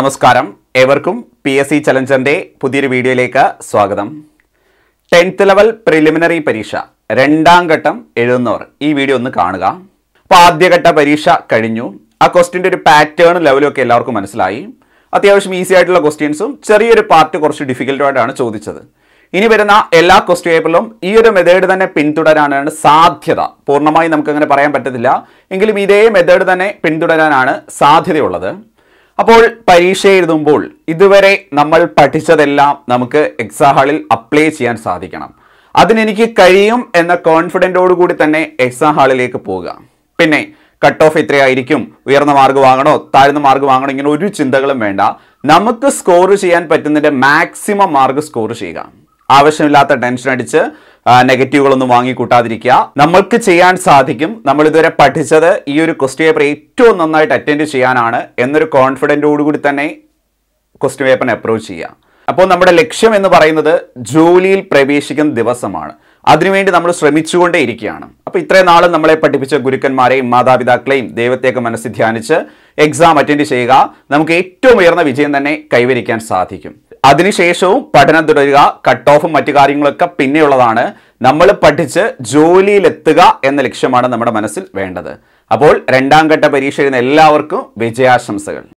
നമസ്കാരം ഏവർക്കും P S C ചലഞ്ചറിന്റെ പുതിയൊരു വീഡിയോയിലേക്ക് സ്വാഗതം ടെൻത്ത് ലെവൽ പ്രിലിമിനറി പരീക്ഷ രണ്ടാം ഘട്ടം എഴുതുന്നവർ ഈ വീഡിയോ ഒന്ന് കാണുക അപ്പോൾ ആദ്യഘട്ട പരീക്ഷ കഴിഞ്ഞു ആ ക്വസ്റ്റ്യൻ്റെ ഒരു പാറ്റേൺ ലെവലും ഒക്കെ എല്ലാവർക്കും മനസ്സിലായി അത്യാവശ്യം ഈസി ആയിട്ടുള്ള ക്വസ്റ്റ്യൻസും ചെറിയൊരു പാർട്ട് കുറച്ച് ഡിഫിക്കൽട്ടുമായിട്ടാണ് ചോദിച്ചത് ഇനി വരുന്ന എല്ലാ ക്വസ്റ്റ്യൻ പേപ്പറിലും ഈ ഒരു മെത്തേഡ് തന്നെ പിന്തുടരാനാണ് സാധ്യത പൂർണ്ണമായി നമുക്ക് അങ്ങനെ പറയാൻ പറ്റത്തില്ല എങ്കിലും ഇതേ മെത്തേഡ് തന്നെ പിന്തുടരാനാണ് സാധ്യതയുള്ളത് അപ്പോൾ പരീക്ഷ എഴുതുമ്പോൾ ഇതുവരെ നമ്മൾ പഠിച്ചതെല്ലാം നമുക്ക് എക്സാം ഹാളിൽ അപ്ലൈ ചെയ്യാൻ സാധിക്കണം അതിനെനിക്ക് കഴിയും എന്ന കോൺഫിഡൻറ്റോടു കൂടി തന്നെ എക്സാം ഹാളിലേക്ക് പോവുക പിന്നെ കട്ട് ഓഫ് എത്രയായിരിക്കും ഉയർന്ന മാർക്ക് വാങ്ങണോ താഴ്ന്ന മാർക്ക് വാങ്ങണോ ഇങ്ങനെ ഒരു ചിന്തകളും വേണ്ട നമുക്ക് സ്കോർ ചെയ്യാൻ പറ്റുന്നതിന്റെ മാക്സിമം മാർക്ക് സ്കോർ ചെയ്യുക ആവശ്യമില്ലാത്ത ടെൻഷൻ അടിച്ച് ആ, നെഗറ്റീവുകളൊന്നും വാങ്ങി കൂട്ടാതിരിക്കുക നമ്മൾക്ക് ചെയ്യാൻ സാധിക്കും നമ്മൾ ഇതുവരെ പഠിച്ചത് ഈ ഒരു ക്വസ്റ്റ്യൻ പേപ്പർ ഏറ്റവും നന്നായിട്ട് അറ്റൻഡ് ചെയ്യാനാണ് എന്നൊരു കോൺഫിഡൻറ്റോടുകൂടി തന്നെ ക്വസ്റ്റ്യൻ പേപ്പറിനെ അപ്രോച്ച് ചെയ്യുക അപ്പോൾ നമ്മുടെ ലക്ഷ്യം എന്ന് പറയുന്നത് ജോലിയിൽ പ്രവേശിക്കുന്ന ദിവസമാണ് അതിനുവേണ്ടി നമ്മൾ ശ്രമിച്ചുകൊണ്ടേ ഇരിക്കുകയാണ് അപ്പോൾ ഇത്രയും നാളും നമ്മളെ പഠിപ്പിച്ച ഗുരുക്കന്മാരെയും മാതാപിതാക്കളെയും ദൈവത്തെയൊക്കെ മനസ്സിൽ ധ്യാനിച്ച് എക്സാം അറ്റൻഡ് ചെയ്യുക നമുക്ക് ഏറ്റവും ഉയർന്ന വിജയം തന്നെ കൈവരിക്കാൻ സാധിക്കും അതിനുശേഷവും പഠനം തുടരുക കട്ട് ഓഫും മറ്റു കാര്യങ്ങളൊക്കെ പിന്നെയുള്ളതാണ് നമ്മൾ പഠിച്ച് ജോലിയിലെത്തുക എന്ന ലക്ഷ്യമാണ് നമ്മുടെ മനസ്സിൽ വേണ്ടത് അപ്പോൾ രണ്ടാം ഘട്ട പരീക്ഷ എഴുതുന്ന എല്ലാവർക്കും വിജയാശംസകൾ